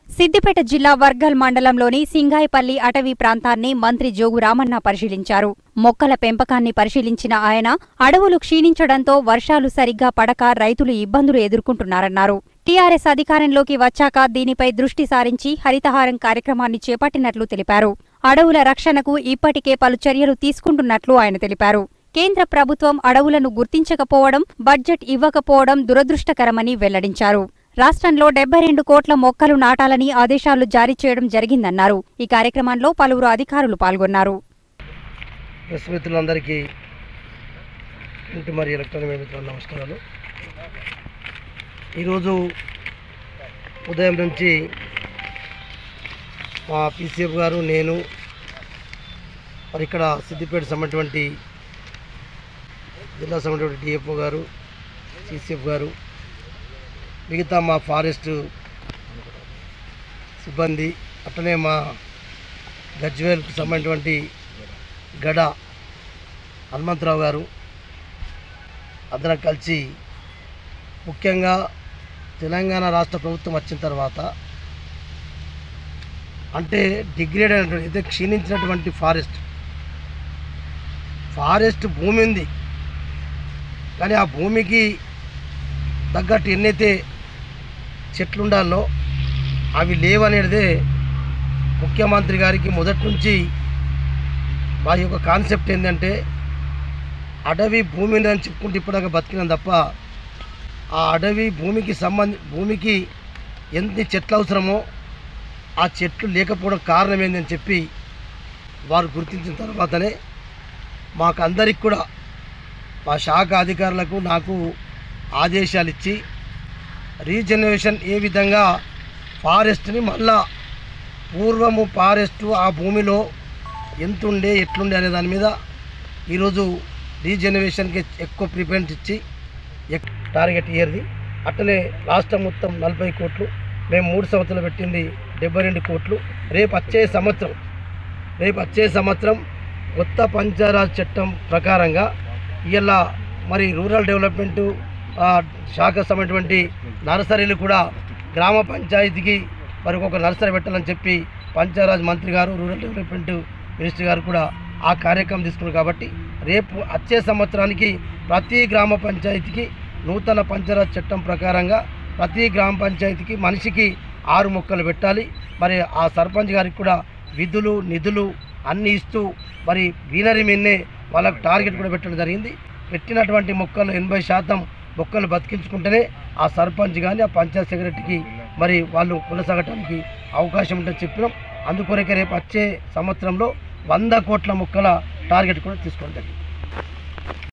సిద్దిపేట జిల్లా వర్గల్ మండలంలోని సింగాయిపల్లి అటవీ ప్రాంతాన్ని మంత్రి జోగు రామన్న పరిశీలించారు మొక్కల పెంపకాన్ని పరిశీలించిన ఆయన అడవులు క్షీణించడంతో వర్షాలు సరిగ్గా పడక రైతులు ఇబ్బందులు ఎదుర్కొంటున్నారన్నారు టీఆర్ఎస్ అధికారంలోకి వచ్చాక దీనిపై దృష్టి సారించి హరితహారం కార్యక్రమాన్ని చేపట్టినట్లు తెలిపారు అడవుల రక్షణకు ఇప్పటికే పలు చర్యలు తీసుకుంటున్నట్లు ఆయన తెలిపారు కేంద్ర ప్రభుత్వం అడవులను గుర్తించకపోవడం బడ్జెట్ ఇవ్వకపోవడం దురదృష్టకరమని వెల్లడించారు రాష్ట్రంలో డెబ్బై రెండు కోట్ల మొక్కలు నాటాలని ఆదేశాలు జారీ చేయడం జరిగిందన్నారు ఈ కార్యక్రమంలో పలువురు అధికారులు పాల్గొన్నారు ప్రెస్ మిత్రులందరికీ ఇంటి మరి ఎలక్ట్రానిక్ మీడియా మిత్రుల నమస్కారాలు ఈరోజు ఉదయం నుంచి మా పీసీఎఫ్ గారు నేను మరి ఇక్కడ సిద్దిపేట సంబంధించినటువంటి జిల్లా సంబంధించిన డిఎఫ్ఓ గారు సిసిఎఫ్ గారు మిగతా మా ఫారెస్ట్ సిబ్బంది అట్లనే మా గజ్వేల్కు సంబంధించినటువంటి గడ హనుమంతరావు గారు అందరం కలిసి ముఖ్యంగా తెలంగాణ రాష్ట్ర ప్రభుత్వం వచ్చిన తర్వాత అంటే డిగ్రేడ్ అయినటువంటి అయితే క్షీణించినటువంటి ఫారెస్ట్ ఫారెస్ట్ భూమి ఉంది కానీ ఆ భూమికి తగ్గట్టు ఎన్నైతే చెట్లు ఉండాలో అవి లేవనేదే ముఖ్యమంత్రి గారికి మొదటి నుంచి మా యొక్క కాన్సెప్ట్ ఏంటంటే అడవి భూమిని అని చెప్పుకుంటే ఇప్పటిదాకా బతికినాం తప్ప ఆ అడవి భూమికి సంబంధి భూమికి ఎన్ని చెట్లు అవసరమో ఆ చెట్లు లేకపోవడం కారణం ఏందని చెప్పి వారు గుర్తించిన తర్వాతనే మాకు అందరికి కూడా మా శాఖ అధికారులకు నాకు ఆదేశాలు ఇచ్చి రీజనరేషన్ ఏ విధంగా ఫారెస్ట్ని మళ్ళా పూర్వము ఫారెస్ట్ ఆ భూమిలో ఎంత ఉండే ఎట్లుండే అనే దాని మీద ఈరోజు రీజనరేషన్కి ఎక్కువ ప్రిఫరెన్స్ ఇచ్చి ఎక్- టార్గెట్ ఇయర్ది అట్లనే రాష్ట్రం మొత్తం నలభై కోట్లు మేము మూడు సంవత్సరాలు పెట్టింది డెబ్బై రెండు కోట్లు రేపు వచ్చే సంవత్సరం రేపు వచ్చే సంవత్సరం కొత్త పంచాయరాజ్ చట్టం ప్రకారంగా ఇలా మరి రూరల్ డెవలప్మెంట్ ఆ, శాఖ సంబంధించినటువంటి నర్సరీలు కూడా గ్రామ పంచాయతీకి మరి ఒక నర్సరీ పెట్టాలని చెప్పి పంచాయరాజ్ మంత్రి గారు రూరల్ డెవలప్మెంట్ మినిస్టర్ గారు కూడా ఆ కార్యక్రమం తీసుకున్నారు కాబట్టి రేపు వచ్చే సంవత్సరానికి ప్రతి గ్రామ పంచాయతీకి నూతన పంచాయరాజ్ చట్టం ప్రకారంగా ప్రతి గ్రామ పంచాయతీకి మనిషికి ఆరు మొక్కలు పెట్టాలి మరి ఆ సర్పంచ్ గారికి కూడా విధులు నిధులు అన్నీ ఇస్తూ మరి గ్రీనరీ మీదనే వాళ్ళకు టార్గెట్ కూడా పెట్టడం జరిగింది పెట్టినటువంటి మొక్కలు ఎనభై శాతం మొక్కలు బతికించుకుంటేనే ఆ సర్పంచ్ కానీ ఆ పంచాయత్ సెక్రటరీకి మరి వాళ్ళు కొనసాగటానికి అవకాశం ఉంటుందని చెప్పినాం అందుకొరకే రేపు వచ్చే సంవత్సరంలో వంద కోట్ల మొక్కల టార్గెట్ కూడా తీసుకోవడం జరిగింది